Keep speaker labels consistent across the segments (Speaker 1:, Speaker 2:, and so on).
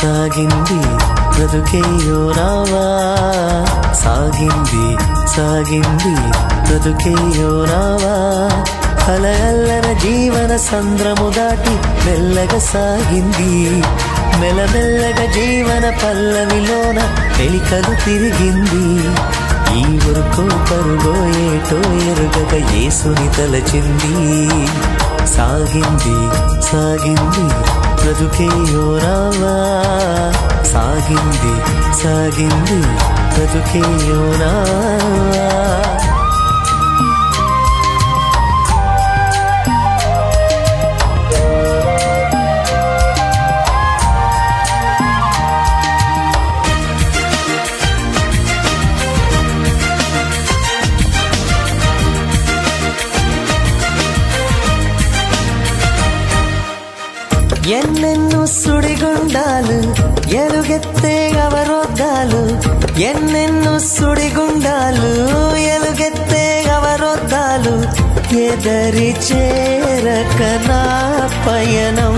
Speaker 1: సాగింది బ్రతుకేయోనావా సాగింది సాగింది బ్రతుకేయోనావా కలగల్లన జీవన సంద్రము దాటి మెల్లగా సాగింది మెల్లమెల్లగా జీవన పల్లవిలోన పెలికలు తిరిగింది ఈ వరకు పరుగో ఏటో ఎరుగక యేసుని తలచింది సాగింది సాగింది బ్రతుకేయోరావా సాగింది సాగింది బ్రతుకేయోరావా ఎన్నెన్ను సుడిగుండాలు ఎలుగెత్తే అవరోధాలు ఎన్నెన్ను సుడిగుండాలు ఎలుగెత్తే అవరోధాలు ఎదరి చేరక నా పయనం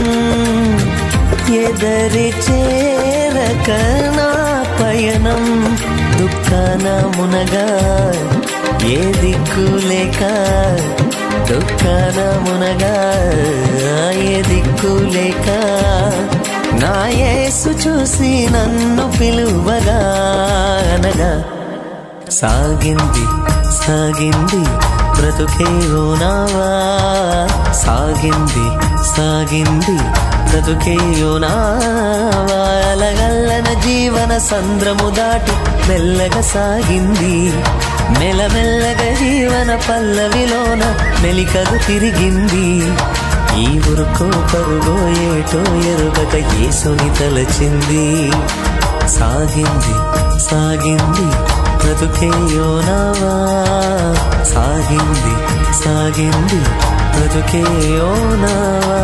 Speaker 1: ఎదరి చేరక నా పయనం దుఃఖాన మునగా ఏ దిక్కు లేక దుఃఖాన మునగా ఏ దిక్కు లేక నా యేసు చూసి నన్ను పిలువగా అనగా సాగింది సాగింది బ్రతుకే ఓనావా సాగింది సాగింది బ్రతుకే ఓనావా అలగల్లన జీవన సంద్రము దాటి మెల్లగా సాగింది మెల్లమెల్లగా జీవన పల్లవిలోన మెలికలు తిరిగింది ఈ ఉరుకో పరుగో ఏటో ఎరుగక యేసుని తలచింది సాగింది సాగింది బ్రతుకే యోనావా సాగింది సాగింది బ్రతుకే యోనావా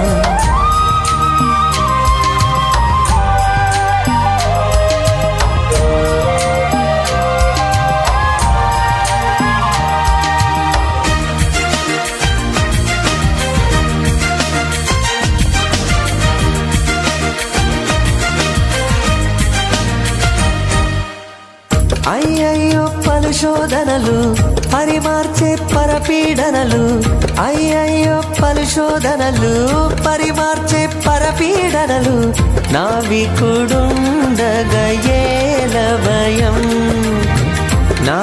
Speaker 1: అయ్యయ్యో పలుశోధనలు పరిమార్చే పరపీడనలు అయ్యయ్యో పలుశోధనలు పరిమార్చే పరపీడనలు నా వికుడుండగయేల భయం నా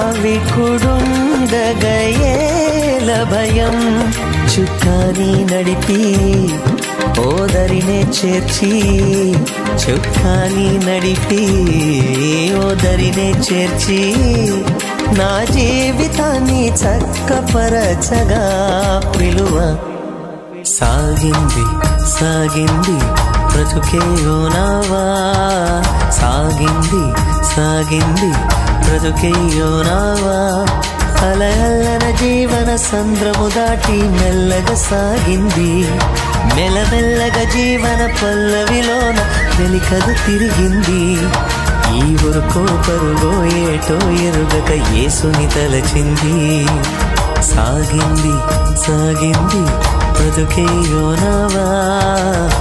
Speaker 1: వికుడుండగయేల భయం చుక్కాని నడిపి ఓదరినే చేర్చి చుక్కాని నడిపి ఓదరినే చేర్చి నా జీవితాన్ని చక్కపరచగా పిలువ సాగింది సాగింది బ్రతుకే యోనావా సాగింది సాగింది బ్రతుకే యోనావా అలయల్లన జీవన సంద్రము దాటి మెల్లగా సాగింది మెల్లమెల్లగా జీవన పల్లవిలోన వెలికలు తిరిగింది ఈ ఊరుకో పరుగో ఏటో ఎరుగక యేసుని తలచింది సాగింది సాగింది బ్రతుకే యోనావా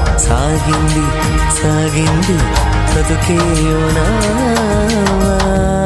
Speaker 1: సాగింది సాగింది బ్రతుకే యోనావా